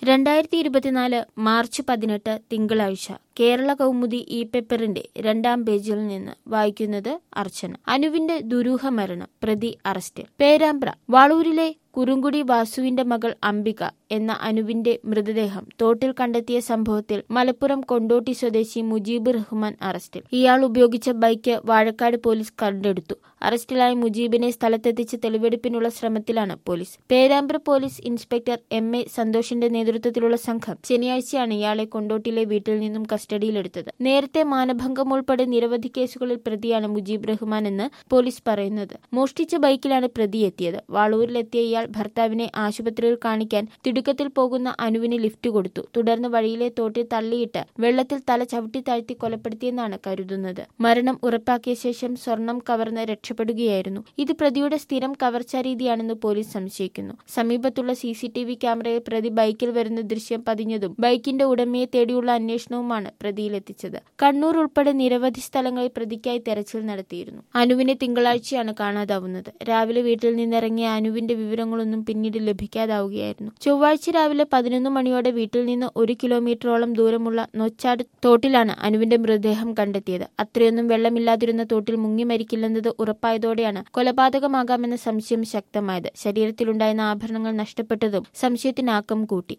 രണ്ടായിരത്തി ഇരുപത്തിനാല് മാർച്ച് പതിനെട്ട് തിങ്കളാഴ്ച കേരള കൗമുദി ഇ പേപ്പറിന്റെ രണ്ടാം പേജിൽ നിന്ന് വായിക്കുന്നത് അർച്ചന അനുവിന്റെ ദുരൂഹ മരണം പ്രതി അറസ്റ്റിൽ പേരാമ്പ്ര വാളൂരിലെ കുറുങ്കുടി വാസുവിന്റെ മകൾ അംബിക എന്ന അനുവിന്റെ മൃതദേഹം തോട്ടിൽ കണ്ടെത്തിയ സംഭവത്തിൽ മലപ്പുറം കൊണ്ടോട്ടി സ്വദേശി മുജീബ് റഹ്മാൻ അറസ്റ്റിൽ ഇയാൾ ഉപയോഗിച്ച ബൈക്ക് വാഴക്കാട് പോലീസ് കണ്ടെടുത്തു അറസ്റ്റിലായ മുജീബിനെ സ്ഥലത്തെത്തിച്ച് തെളിവെടുപ്പിനുള്ള ശ്രമത്തിലാണ് police Perambra police inspector M A സന്തോഷിന്റെ നേതൃത്വത്തിലുള്ള സംഘം ശനിയാഴ്ചയാണ് ഇയാളെ കൊണ്ടോട്ടിലെ വീട്ടിൽ നിന്നും കസ്റ്റഡിയിലെടുത്തത് നേരത്തെ മാനഭംഗം ഉൾപ്പെടെ നിരവധി കേസുകളിൽ പ്രതിയാണ് മുജീബ് റഹ്മാൻ എന്ന് പോലീസ് പറയുന്നത് മോഷ്ടിച്ച ബൈക്കിലാണ് പ്രതി എത്തിയത് വാളൂരിലെത്തിയ ഇയാൾ ഭർത്താവിനെ ആശുപത്രിയിൽ കാണിക്കാൻ തിടുക്കത്തിൽ പോകുന്ന അനുവിന് ലിഫ്റ്റ് കൊടുത്തു തുടർന്ന് വഴിയിലെ തോട്ടിൽ തള്ളിയിട്ട് വെള്ളത്തിൽ തല ചവിട്ടി താഴ്ത്തി കൊലപ്പെടുത്തിയെന്നാണ് കരുതുന്നത് മരണം ഉറപ്പാക്കിയ ശേഷം സ്വർണം കവർന്ന് രക്ഷപ്പെടുകയായിരുന്നു ഇത് പ്രതിയുടെ സ്ഥിരം കവർച്ചാ രീതിയാണെന്ന് പോലീസ് സംശയിക്കുന്നു സമീപത്തുള്ള സി സി ടി വി ക്യാമറയിൽ പ്രതി ബൈക്കിൽ വരുന്ന ദൃശ്യം പതിഞ്ഞതും ബൈക്കിന്റെ ഉടമയെ തേടിയുള്ള അന്വേഷണവുമാണ് പ്രതിയിലെത്തിച്ചത് കണ്ണൂർ ഉൾപ്പെടെ നിരവധി സ്ഥലങ്ങളിൽ പ്രതിക്കായി തെരച്ചിൽ നടത്തിയിരുന്നു അനുവിനെ തിങ്കളാഴ്ചയാണ് കാണാതാവുന്നത് രാവിലെ വീട്ടിൽ നിന്നിറങ്ങിയ അനുവിന്റെ വിവരങ്ങളൊന്നും പിന്നീട് ലഭിക്കാതാവുകയായിരുന്നു ചൊവ്വാഴ്ച രാവിലെ പതിനൊന്ന് മണിയോടെ വീട്ടിൽ നിന്ന് ഒരു കിലോമീറ്ററോളം ദൂരമുള്ള നൊച്ചാട് തോട്ടിലാണ് അനുവിന്റെ മൃതദേഹം കണ്ടെത്തിയത് അത്രയൊന്നും വെള്ളമില്ലാതിരുന്ന തോട്ടിൽ മുങ്ങി മരിക്കില്ലെന്നത് ഉറപ്പായതോടെയാണ് കൊലപാതകമാകാമെന്ന സംശയം ശക്തമായത് ശരീരത്തിലുണ്ടായിരുന്ന ആഭരണങ്ങൾ നഷ്ടപ്പെട്ടതും സംശയത്തിനാക്കം കൂട്ടി